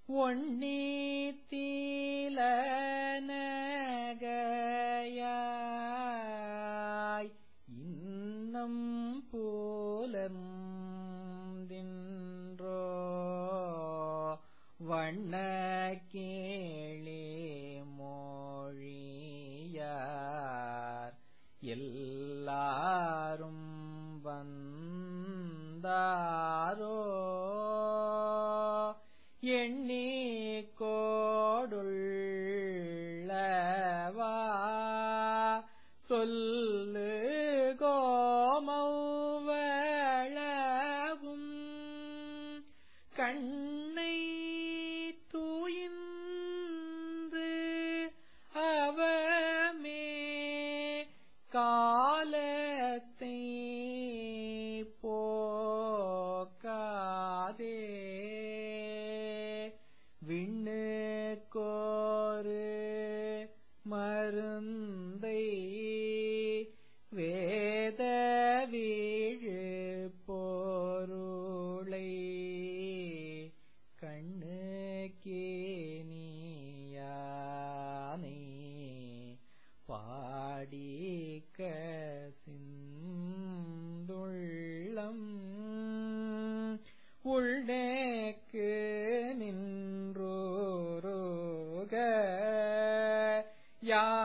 ஒண்ணி தீல நகையாய் இன்னம் போலந்தின்றோ வண்ண கேளே மொழியார் எல்லாரும் வந்தாரோ எண்ணி கோடுள்ளவா சொல்லு கோமவளவும் கண்ணை தூயின்று அவமே காலத்தை போக்காதே விண்ணு கோரு மருந்தை வேத வீழு பொருளை கண்ணுக்கே நீயானை பாடிக்க சிந்துள்ளம் உள்நேக்கு நின்றோருக யா